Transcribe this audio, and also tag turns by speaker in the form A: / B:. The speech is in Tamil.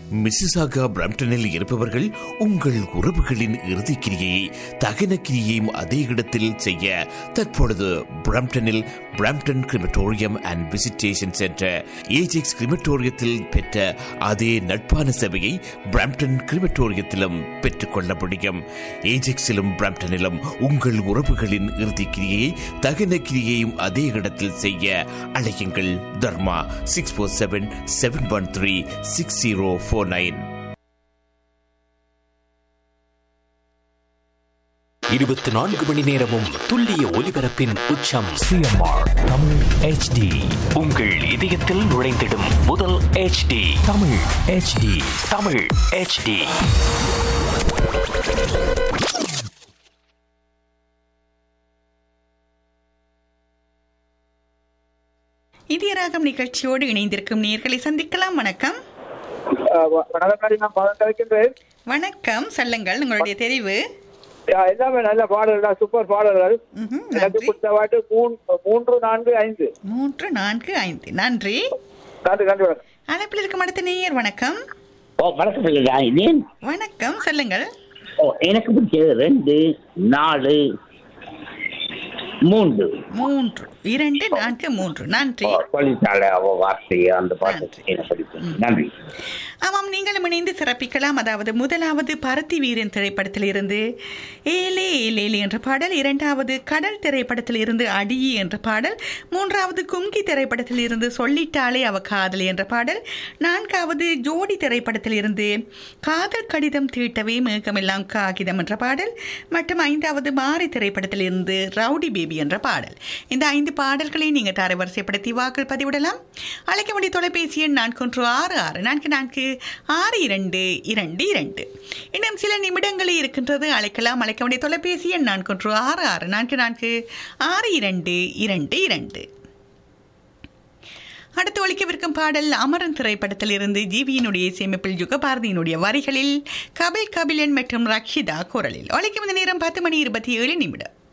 A: மிசிசாகா பிரம்டனில் இருப்பவர்கள் உங்கள் உறவுகளின் இறுதிக்கிரியை தகன கிரியையும் அதே இடத்தில் செய்ய தற்பொழுது பிரம்டனில் Brampton crematorium and visitation centre Ajax கிரிமட்டோரியத்தில் பெற்ற அதே நட்பான சேவையை பிரம்டன் கிரிமட்டோரியத்திலும் பெற்றுக்கொள்ள முடியும் ஏஜெக்ஸிலும் பிரம்டனிலும் உங்கள் உறவுகளின் இறுதிக்கிரியை தகன கிரியையும் அதே இடத்தில் செய்ய அழையுங்கள் Dharma six four seven seven one three six zero four nine
B: இருபத்தி நான்கு மணி நேரமும் துல்லிய ஒலிபரப்பின் உச்சம்
C: சிஎம்ஆர் தமிழ் ஹெச்டி
B: உங்கள் இதயத்தில் நுழைந்திடும் முதல் HD
C: Tamil HD
B: Tamil HD
D: Idhayaragam நிகழ்ச்சியோடு இணைந்திருக்கும் நேர்களை சந்திக்கலாம் வணக்கம்
E: வணக்கம் நான் பதம் கலைக்கின்றேன்
D: வணக்கம் சொல்லுங்கள் உங்களுடைய தெரிவு
E: அஹ் எல்லாமே நல்ல பாடல்கள் சூப்பர் பாடல்கள்
D: ம்ஹும்,
E: எனக்கு
D: நன்றி
E: பிடித்த பாட்டு மூன்- மூன்று நான்கு ஐந்து
D: மூன்று நான்கு ஐந்து நன்றி
E: நன்றி நன்றி வணக்கம்
D: அழைப்பில் இருக்கும் அடுத்த நேயர் வணக்கம்
F: ஓ வணக்கம் ஐயா இதேன்
D: வணக்கம் சொல்லுங்கள்
F: ஓ எனக்கு பிடிச்சது ரெண்டு நாலு மூன்று
D: மூன்று இரண்டு நான்கு மூன்று நன்றி
F: ஓ, சொல்லிட்டாளே அவ வார்த்தையை அந்த பாட்டு எனக்கு பிடிக்கும் நன்றி
D: ஆமாம் நீங்களும் இணைந்து சிறப்பிக்கலாம் அதாவது முதலாவது பருத்தி வீரன் திரைப்படத்தில் இருந்து ஏலே ஏலேலி என்ற பாடல் இரண்டாவது கடல் திரைப்படத்தில் இருந்து அடியி என்ற பாடல் மூன்றாவது கும்கி திரைப்படத்தில் இருந்து சொல்லிட்டாளே அவ காதலி என்ற பாடல் நான்காவது ஜோடி திரைப்படத்தில் இருந்து காதல் கடிதம் தீட்டவே மேகமெல்லாம் காகிதம் என்ற பாடல் மற்றும் ஐந்தாவது மாரி திரைப்படத்தில் இருந்து ரவுடி பேபி என்ற பாடல் இந்த ஐந்து பாடல்களை நீங்கள் தரவரிசைப்படுத்தி வாக்கள் பதிவிடலாம் அழைக்க வேண்டிய தொலைபேசி எண் நான்கு ஒன்று ஆறு ஆறு நான்கு நான்கு ஆறு இரண்டு இரண்டு இரண்டு இன்னும் சில நிமிடங்களே இருக்கின்றது அழைக்கலாம் அழைக்க வேண்டிய தொலைபேசி எண் நான்கு ஒன்று ஆறு ஆறு நான்கு நான்கு ஆறு இரண்டு இரண்டு இரண்டு அடுத்து ஒழிக்கவிருக்கும் பாடல் அமரன் திரைப்படத்தில் இருந்து ஜீவியினுடைய இசையமைப்பில் யுகபாரதியினுடைய வரிகளில் கபில் கபிலன் மற்றும் ரக்ஷிதா குரலில் ஒழிக்கும் இந்த நேரம் பத்து மணி இருபத்தி ஏழு நிமிடம்